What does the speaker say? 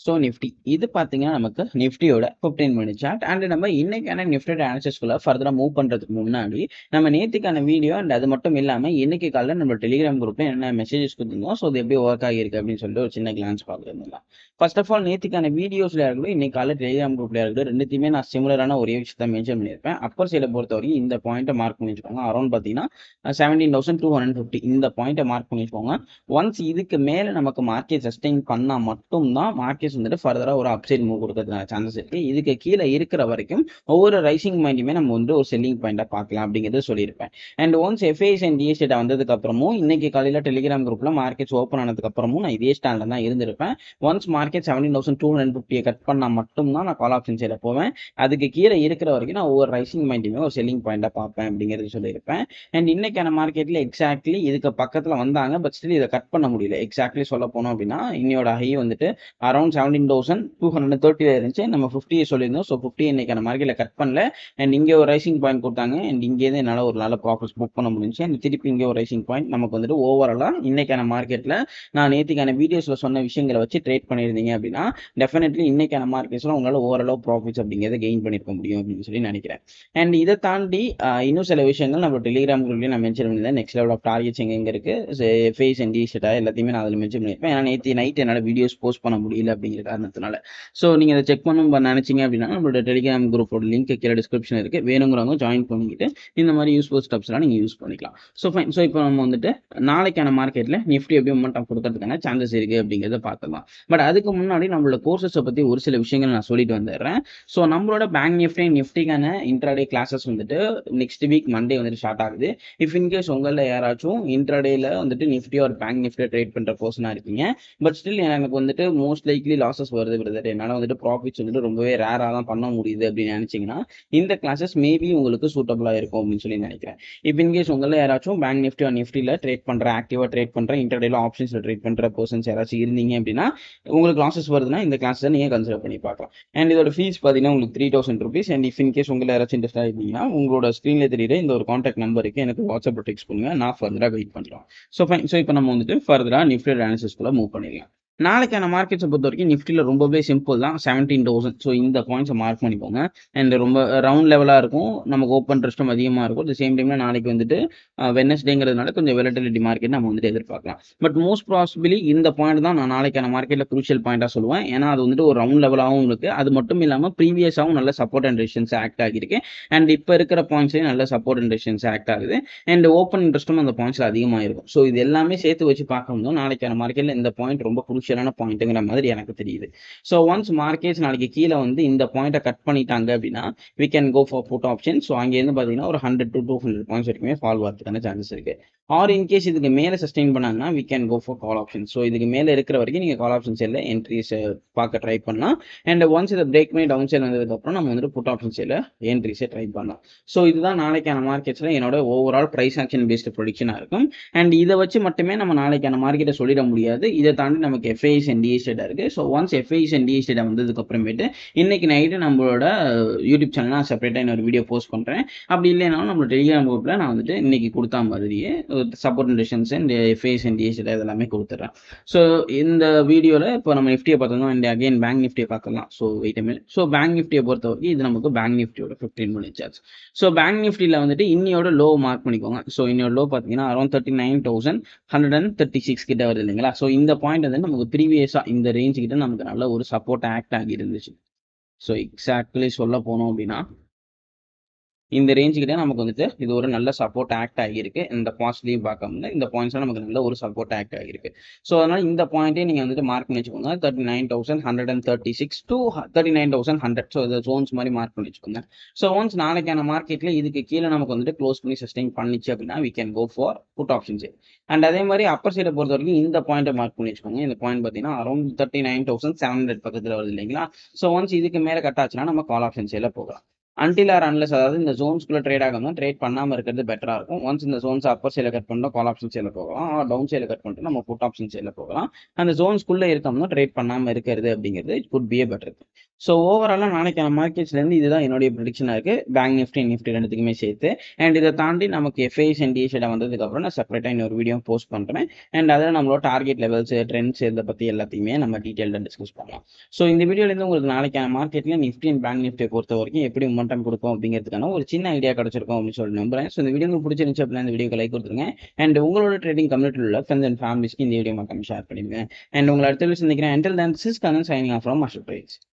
so Nifty இது பார்த்தீங்கன்னா நமக்கு நிஃப்டியோட ஃபிஃப்டீன் மினிட் சார்ட் அண்ட் நம்ம இன்னைக்கான நிஃப்டியோட அனாலிசிஸ்குள்ள ஃபர்தராக மூவ் பண்ணுறதுக்கு முன்னாடி நம்ம நேற்றுக்கான வீடியோ அண்ட் அது மட்டும் இல்லாமல் இன்னைக்கு காலையில் நம்ம டெலிகிராம் குரூப்பில் என்ன மெசேஜஸ் கொடுத்துருந்தோம் ஸோ அது எப்படி ஒர்க் ஆகியிருக்கு அப்படின்னு சொல்லிட்டு ஒரு சின்ன கிளான்ஸ் பார்க்குறதுலாம் ஃபர்ஸ்ட் ஆஃப் ஆல் நேற்றுக்கான வீடியோஸில் இருக்கட்டும் இன்னைக்கு காலையில் டெலிகிராம் குரூப்ல இருக்கட்டும் ரெண்டுத்தையுமே நான் சிமிலரான ஒரே விஷயத்தை மென்ஷன் பண்ணியிருப்பேன் அப்பர் சைடை பொறுத்த வரைக்கும் இந்த பாயிண்ட்டை மார்க் பண்ணி வச்சுக்கோங்க அரௌண்ட் பார்த்தீங்கன்னா seventeen thousand two hundred fifty இந்த பாயிண்ட்டை மார்க் பண்ணி வச்சுக்கோங்க ஒன்ஸ் இதுக்கு மேலே நமக்கு மார்க்கெட் சஸ்டெயின் பண்ணால் மட்டும்தான் மார்க்கெட்ஸ் வந்துட்டு ஃபர்தராக ஒரு அப்சைட் மூவ் கொடுக்கறதுக்கான சான்சஸ் இருக்கு இதுக்கு கீழே இருக்கிற வரைக்கும் ஒவ்வொரு ரைசிங் பாயிண்ட்டுமே நம்ம வந்து ஒரு செல்லிங் பாயிண்டாக பார்க்கலாம் அப்படிங்கிறது சொல்லியிருப்பேன் and once FIS and DS data வந்ததுக்கு அப்புறமும் இன்னைக்கு காலையில் டெலிகிராம் குரூப்பில் மார்க்கெட்ஸ் ஓப்பன் ஆனதுக்கு அப்புறமும் நான் இதே ஸ்டாண்டில் தான் இருந்திருப்பேன் once market seventeen thousand two hundred ஃபிஃப்டியை கட் பண்ணால் மட்டும்தான் நான் கால் ஆப்ஷன் சைடில் போவேன் அதுக்கு கீழே இருக்கிற வரைக்கும் நான் ஒவ்வொரு ரைசிங் பாயிண்ட்டுமே ஒரு செல்லிங் பாயிண்டாக பார்ப்பேன் அப்படிங்கிறது சொல்லியிருப்பேன் அண்ட் இன்னைக்கான மார்க்கெட்டில் எக்ஸாக்ட்லி இதுக்கு பக்கத்தில் வந்தாங்க பட் ஸ்டில் இதை கட் பண்ண முடியல எக்ஸாக்ட்லி சொல்ல போனோம் அப்படின்னா இன்னையோட ஹை வந்துட்டு around seventeen thousand two hundred தேர்ட்டியில் இருந்துச்சு நம்ம ஃபிஃப்டியை சொல்லியிருந்தோம் ஸோ ஃபிஃப்டி இன்னைக்கான மார்க்கெட்டில் கட் பண்ணல அண்ட் இங்கே ஒரு ரைசிங் பாயிண்ட் கொடுத்தாங்க அண்ட் இங்கேருந்து என்னால் ஒரு நல்ல ப்ராஃபிட்ஸ் புக் பண்ண முடிஞ்சு அண்ட் திருப்பி இங்கே ஒரு ரைசிங் பாயிண்ட் நமக்கு வந்துட்டு ஓவராலாக இன்னைக்கான மார்க்கெட்டில் நான் நேற்றுக்கான வீடியோஸில் சொன்ன விஷயங்களை வச்சு ட்ரேட் பண்ணியிருந்தீங்க அப்படின்னா டெஃபினெட்லி இன்னைக்கான மார்க்கெட்ஸில் உங்களால் ஓவராலாக ப்ராஃபிட்ஸ் அப்படிங்கிறத கெயின் பண்ணியிருக்க முடியும் அப்படின்னு சொல்லி நினைக்கிறேன் அண்ட் இதை தாண்டி ஆஹ், இன்னும் சில விஷயங்கள் நம்ம டெலிகிராம் குரூப்லேயும் நான் மென்ஷன் பண்ணியிருந்தேன் நெக்ஸ்ட் லெவல் ஆஃப் டார்கெட்ஸ் எங்கே எங்கே இருக்குது ஃபேஸ் அண்ட் டிஷர்ட்டா எல்லாத்தையுமே நான் அதில் மென்ஷன் பண்ணியிருப்பேன் ஏன்னா நேற்று நைட் என்னால் வீடியோஸ் போஸ்ட் பண்ண முடியல அப்படிங்கிற காரணத்தினால ஸோ நீங்கள் அதை செக் பண்ண நினைச்சீங்க அப்படின்னா நம்மளோட டெலிகிராம் குரூப்போட லிங்க் கீழே டிஸ்கிரிப்ஷன் இருக்குது வேணுங்கிறவங்க ஜாயின் பண்ணிக்கிட்டு இந்த மாதிரி யூஸ்ஃபுல் ஸ்டெப்ஸ்லாம் நீங்கள் யூஸ் பண்ணிக்கலாம் ஸோ ஃபைன் ஸோ இப்போ நம்ம வந்துட்டு நாளைக்கான மார்க்கெட்டில் நிஃப்டி எப்படி மொமெண்டம் கொடுக்கறதுக்கான சான்சஸ் இருக்குது அப்படிங்கிறத பார்த்துக்கலாம் பட் அதுக்கு முன்னாடி நம்மளோட கோர்சஸை பற்றி ஒரு சில விஷயங்கள் நான் சொல்லிட்டு வந்துடுறேன் ஸோ நம்மளோட பேங்க் நிஃப்டி நிஃப்டிக்கான இன்ட்ராடே கிளாஸஸ் வந்துட்டு நெக்ஸ்ட் வீக் மண்டே வந்துட்டு ஸ்டார்ட் ஆகுது இஃப் இன்கேஸ் உங்களில் யாராச்சும் இன்ட்ராடேல வந்துட்டு நிஃப்டி ஒரு பேங்க் நிஃப்டி ட்ரேட் பண்ணுற பர்சனாக இருக்கீங்க பட் ஸ்டில் எனக்கு வந்துட்டு மோஸ்ட் லைக்லி லாசஸ் வருது பிரதர் என்னால் வந்துட்டு ப்ராஃபிட்ஸ் வந்துட்டு ரொம்பவே ரேராக தான் பண்ண முடியுது அப்படின்னு நினச்சிங்கன்னா இந்த கிளாஸஸ் மேபி உங்களுக்கு சூட்டபுளாக இருக்கும் அப்படின்னு சொல்லி நினைக்கிறேன் இப்போ இன்கேஸ் உங்களில் யாராச்சும் பேங்க் நிஃப்டி ஆர் நிஃப்டியில் ட்ரேட் பண்ணுற ஆக்டிவாக ட்ரேட் பண்ணுற இன்டர்டேல ஆப்ஷன்ஸில் ட்ரேட் பண்ணுற பர்சன்ஸ் யாராச்சும் இருந்தீங்க அப்படின்னா உங்களுக்கு லாசஸ் வருதுன்னா இந்த கிளாஸை நீங்கள் கன்சிடர் பண்ணி பார்க்கலாம் அண்ட் இதோட ஃபீஸ் பார்த்தீங்கன்னா உங்களுக்கு three thousand rupees and if in case உங்களை யாராச்சும் இன்ட்ரெஸ்ட் இருந்தீங்கன்னா உங்களோட ஸ்க்ரீனில் தெரியுற இந்த ஒரு காண்டாக்ட் நம்பருக்கு எனக்கு வாட்ஸ்அப் டெக்ஸ்ட் பண்ணுங்க நான் ஃபர்தராக வெயிட் பண்ணுறோம் ஸோ ஃபைன் ஸோ இப்போ நம்ம வந்துட்டு ஃபர்தராக நிஃப்டி அனாலிசிஸ்குள்ளே மூவ் பண்ணிடலாம் நாளைக்கான மார்க்கெட்ஸை பொறுத்த வரைக்கும் நிஃப்டியில் ரொம்பவே சிம்பிள் தான் செவன்டீன் தௌசண்ட் ஸோ இந்த பாயிண்ட்ஸை மார்க் பண்ணிக்கோங்க அண்ட் ரொம்ப ரவுண்ட் லெவலாக இருக்கும் நமக்கு ஓப்பன் ட்ரெஸ்ட்டும் அதிகமாக இருக்கும் அட் சேம் டைமில் நாளைக்கு வந்துட்டு வெனஸ்டேங்கிறதுனால கொஞ்சம் வெலட்டிலிட்டி மார்க்கெட் நம்ம வந்துட்டு எதிர்பார்க்கலாம் பட் மோஸ்ட் ப்ராசிபிலி இந்த பாயிண்ட் தான் நான் நாளைக்கான மார்க்கெட்டில் குரூஷியல் பாயிண்டாக சொல்லுவேன் ஏன்னா அது வந்துட்டு ஒரு ரவுண்ட் லெவலாகவும் இருக்குது அது மட்டும் இல்லாமல் ப்ரீவியஸாகவும் நல்ல சப்போர்ட் அண்ட் ரெசிஸ்டன்ஸ் ஆக்ட் ஆகியிருக்கு அண்ட் இப்போ இருக்கிற பாயிண்ட்ஸ்லேயும் நல்ல சப்போர்ட் அண்ட் ரெசிஸ்டன்ஸ் ஆக்ட் ஆகுது அண்ட் ஓப்பன் இன்ட்ரெஸ்ட்டும் அந்த பாயிண்ட்ஸில் அதிகமாக இருக்கும் ஸோ இது எல்லாமே சேர்த்து வச்சு பார்க்கும்போது நாளைக்கான மார்க்கெட்டில் இந்த பாயிண்ட் ரொம்ப குரூஷியலான பாயிண்ட்டுங்கிற மாதிரி எனக்கு தெரியுது ஸோ ஒன்ஸ் மார்க்கெட்ஸ் நாளைக்கு கீழே வந்து இந்த பாயிண்ட்டை கட் பண்ணிட்டாங்க அப்படின்னா we can go for put option so அங்கேருந்து பார்த்தீங்கன்னா ஒரு hundred to two hundred points வரைக்குமே ஃபால் வரதுக்கான சான்சஸ் இருக்கு ஆர் இன்கேஸ் இதுக்கு மேலே சஸ்டெயின் பண்ணாங்கன்னா we can go for call option so இதுக்கு மேலே இருக்கிற வரைக்கும் நீங்கள் கால் ஆப்ஷன் சைடில் என்ட்ரிஸ் பார்க்க ட்ரை பண்ணலாம் அண்ட் ஒன்ஸ் இதை பிரேக் பண்ணி டவுன் சைட் வந்ததுக்கப்புறம் நம்ம வந்துட்டு புட் ஆப்ஷன் சைடில் என்ட்ரிஸை ட்ரை பண்ணலாம் ஸோ இதுதான் நாளைக்கான மார்க்கெட்ஸில் என்னோட ஓவரால் ப்ரைஸ் ஆக்ஷன் பேஸ்டு ப்ரொடிக்ஷனாக இருக்கும் அண்ட் இதை வச்சு மட்டுமே நம்ம நாளைக்கான மார்க்கெட்டை சொல்லிட முடியாது இதை தாண்டி நமக்கு எஃப்ஐஎஸ் அண்ட் டிஎஸ் டேட்டா இருக்குது so once FIS and DS data வந்ததுக்கு அப்புறமேட்டு இன்னைக்கு நைட்டு நம்மளோட யூடியூப் சேனல் நான் செப்பரேட்டாக இன்னொரு வீடியோ போஸ்ட் பண்ணுறேன் அப்படி இல்லைனாலும் நம்ம டெலிகிராம் குரூப்பில் நான் வந்துட்டு இன்னைக்கு கொடுத்தா மாதிரியே support and and FIS and DS data இதெல்லாமே கொடுத்துட்றேன் ஸோ இந்த வீடியோவில் இப்போ நம்ம நிஃப்டியை பார்த்தோம் அண்ட் அகைன் பேங்க் நிஃப்டியை பார்க்கலாம் so wait minute so bank நிஃப்டியை பொறுத்த வரைக்கும் இது நமக்கு பேங்க் நிஃப்டியோட fifteen minute chart so bank நிஃப்டியில் வந்துட்டு இன்னியோட லோ மார்க் பண்ணிக்கோங்க ஸோ இன்னியோட லோ பார்த்தீங்கன்னா around thirty nine thousand hundred and thirty six கிட்ட வருது இல்லைங்களா ஸோ இந்த பாயிண்ட் வந்து நமக்கு ப்ரீவியஸாக இந்த ரேஞ்ச் கிட்ட நமக்கு நல்ல ஒரு சப்போர்ட் ஆக்ட் ஆகி இருந்துச்சு ஸோ எக்ஸாக்ட்லி சொல்ல போனோம் அப்படின்னா இந்த ரேஞ்சு கிட்ட நமக்கு வந்துட்டு இது ஒரு நல்ல சப்போர்ட் ஆக்ட் ஆகியிருக்கு இந்த பாயிண்ட்ஸ்லையும் பார்க்கணும்னா இந்த பாயிண்ட்ஸ்லாம் நமக்கு நல்ல ஒரு சப்போர்ட் ஆக்ட் ஆகிருக்கு ஸோ அதனால இந்த பாயிண்ட்டே நீங்கள் வந்துட்டு மார்க் பண்ணி வச்சுக்கோங்க thirty nine thousand hundred and thirty six to thirty nine thousand hundred so இந்த ஜோன்ஸ் மாதிரி மார்க் பண்ணி வச்சுக்கோங்க ஸோ ஒன்ஸ் நாளைக்கான மார்க்கெட்டில் இதுக்கு கீழே நமக்கு வந்துட்டு க்ளோஸ் பண்ணி சஸ்டெயின் பண்ணிச்சு அப்படின்னா we can go for put options and அதே மாதிரி அப்பர் சைடை பொறுத்த வரைக்கும் இந்த பாயிண்ட்டை மார்க் பண்ணி வச்சுக்கோங்க இந்த பாயிண்ட் பார்த்தீங்கன்னா around thirty nine thousand seven hundred பக்கத்தில் வருது இல்லைங்களா ஸோ ஒன்ஸ் இதுக்கு மேலே கட் ஆச்சுன்னா நம்ம கால் ஆப்ஷன் சைடில் போகலாம் அன்டில் ஆர் அன்லெஸ் அதாவது இந்த ஜோன்ஸ்குள்ள ட்ரேட் ஆகாமல் ட்ரேட் பண்ணாமல் இருக்கிறது பெட்டராக இருக்கும் ஒன்ஸ் இந்த ஜோன்ஸ் அப்பர் சைடில் கட் பண்ணால் கால் ஆப்ஷன் சைடில் போகலாம் டவுன் சைடில் கட் பண்ணிட்டு நம்ம புட் ஆப்ஷன் சைடில் போகலாம் அந்த ஜோன்ஸ்குள்ளே இருக்கோம்னா ட்ரேட் பண்ணாமல் இருக்கிறது அப்படிங்கிறது it could be a better so ஓவராலாக நாளைக்கான மார்க்கெட்ஸ்லேருந்து இதுதான் என்னுடைய ப்ரிடிக்ஷனாக இருக்குது பேங்க் நிஃப்டி நிஃப்டி ரெண்டுத்துக்குமே சேர்த்து அண்ட் இதை தாண்டி நமக்கு எஃப்ஐஎஸ் அண்ட் டிஎஸ்ஐட வந்ததுக்கப்புறம் நான் செப்பரேட்டாக இன்னொரு வீடியோ போஸ்ட் பண்ணுறேன் அண்ட் அதில் நம்மளோட டார்கெட் லெவல்ஸ் ட்ரெண்ட்ஸ் இதை பற்றி எல்லாத்தையுமே நம்ம டீட்டெயில்டாக டிஸ்கஸ் பண்ணலாம் ஸோ இந்த வீடியோலேருந்து உங்களுக்கு நாளைக்கான மார்க்கெட்டில் நிஃப்டி அண்ட் பேங்க் நிஃப்டியை பொறுத்த வரைக்கும் எப்படி மொமெண்டம் கொடுக்கும் அப்படிங்கிறதுக்கான ஒரு சின்ன ஐடியா கிடச்சிருக்கும் அப்படின்னு சொல்லி நம்புறேன் ஸோ இந்த வீடியோ உங்களுக்கு பிடிச்சிருந்துச்சு அப்படின்னா இந்த வீடியோக்கு லைக் கொடுத்துருங்க அண்ட் உங்களோட ட்ரேடிங் கம்யூனிட்டியில் உள்ள ஃப்ரெண்ட்ஸ் அண்ட் ஃபேமிலிஸ்க்கு இந்த வீடியோ மட்டும் ஷேர் பண்ணிடுங்க அண்ட் உங்களை அடுத்த வீடியோ சந்திக்கிறேன் until then this is Kannan signing off from Master trades